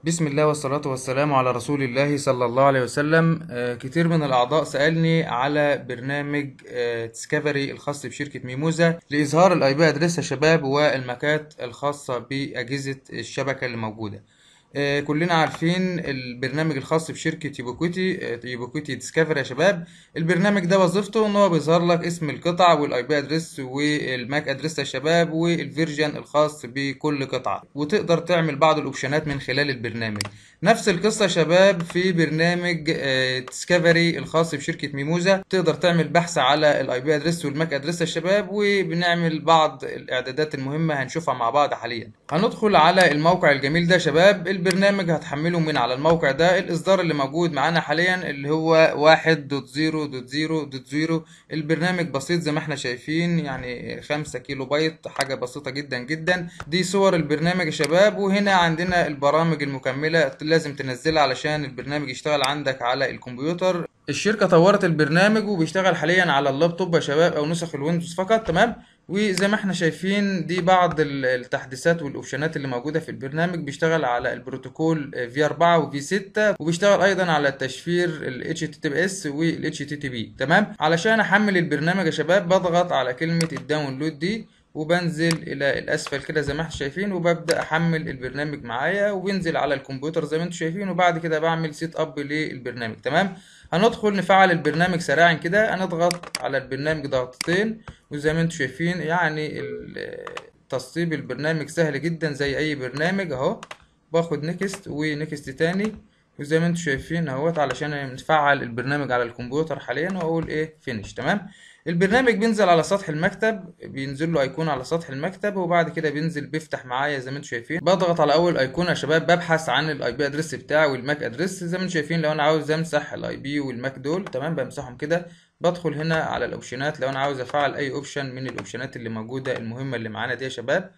بسم الله والصلاة والسلام على رسول الله صلى الله عليه وسلم آه، كتير من الأعضاء سألني على برنامج ديسكفري الخاص بشركة ميموزا لإظهار الأي بي أدريس يا شباب والماكات الخاصة بأجهزة الشبكة اللي موجودة آه، كلنا عارفين البرنامج الخاص بشركة يوبيكويتي آه، يوبيكويتي ديسكفري يا شباب البرنامج ده وظيفته ان هو بيظهر لك اسم القطع والاي بي ادريس والماك ادريس يا شباب والفيرجن الخاص بكل قطعة وتقدر تعمل بعض الاوبشنات من خلال البرنامج نفس القصة يا شباب في برنامج ديسكفري الخاص بشركة ميموزا تقدر تعمل بحث على الاي بي ادريس والماك ادريس يا شباب وبنعمل بعض الاعدادات المهمة هنشوفها مع بعض حاليا هندخل على الموقع الجميل ده يا شباب البرنامج هتحمله من على الموقع ده الاصدار اللي موجود معانا حاليا اللي هو واحد دوت زيرو دوت زيرو دوت زيرو البرنامج بسيط زي ما احنا شايفين يعني خمسة كيلو بايت حاجة بسيطة جدا جدا دي صور البرنامج يا شباب وهنا عندنا البرامج المكملة لازم تنزلها علشان البرنامج يشتغل عندك على الكمبيوتر الشركة طورت البرنامج وبيشتغل حاليا على اللابتوب يا شباب او نسخ الويندوز فقط تمام وزي ما احنا شايفين دي بعض ال- التحديثات والاوبشنات اللي موجودة في البرنامج بيشتغل على البروتوكول في 4 وفي 6 وبيشتغل ايضا على التشفير ال HTTPS وال HTTP تمام علشان احمل البرنامج يا شباب بضغط على كلمة الداونلود دي وبنزل الى الاسفل كده زي ما احنا شايفين وببدا احمل البرنامج معايا وبينزل على الكمبيوتر زي ما انتم شايفين وبعد كده بعمل سيت اب للبرنامج تمام هندخل نفعل البرنامج سريعا كده هنضغط على البرنامج ضغطتين وزي ما انتم شايفين يعني ال- تسطيب البرنامج سهل جدا زي اي برنامج اهو باخد نكست ونكست تاني وزي ما انتم شايفين اهوت علشان نفعل البرنامج على الكمبيوتر حاليا واقول ايه فينيش تمام البرنامج بينزل على سطح المكتب بينزل له ايقونه على سطح المكتب وبعد كده بينزل بيفتح معايا زي ما انتم شايفين بضغط على اول ايقونه يا شباب ببحث عن الاي بي ادريس بتاعي والماك ادريس زي ما انتم شايفين لو انا عاوز امسح الاي بي والماك دول تمام بمسحهم كده بدخل هنا على الاوبشنات لو انا عاوز افعل اي اوبشن من الاوبشنات اللي موجوده المهمه اللي معانا دي يا شباب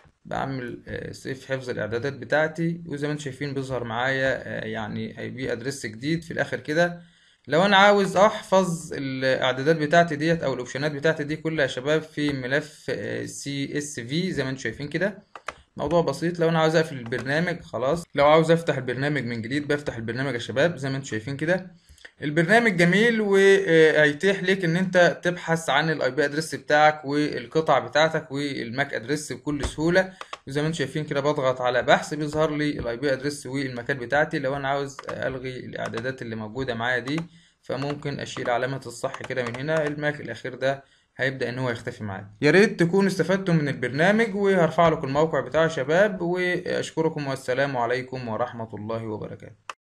بعمل آه، سيف حفظ الاعدادات بتاعتي وزي ما انتم شايفين بيظهر معايا آه، يعني اي بي ادريس جديد في الاخر كده لو انا عاوز احفظ الاعدادات بتاعتي ديت او الاوبشنات بتاعتي دي كلها يا شباب في ملف سي اس في زي ما انتم شايفين كده موضوع بسيط لو انا عاوز اقفل البرنامج خلاص لو عاوز افتح البرنامج من جديد بفتح البرنامج يا شباب زي ما انتم شايفين كده البرنامج جميل وهيتيح لك ان انت تبحث عن الاي بي ادريس بتاعك والقطع بتاعتك والماك ادريس بكل سهوله وزي ما انتم شايفين كده بضغط على بحث بيظهر لي الاي بي ادريس والمكان بتاعتي لو انا عاوز الغي الاعدادات اللي موجوده معايا دي فممكن اشيل علامه الصح كده من هنا الماك الاخير ده هيبدأ ان هو يختفي معاك يا ريت تكونوا استفدتم من البرنامج وهرفع لكم الموقع بتاع شباب واشكركم والسلام عليكم ورحمة الله وبركاته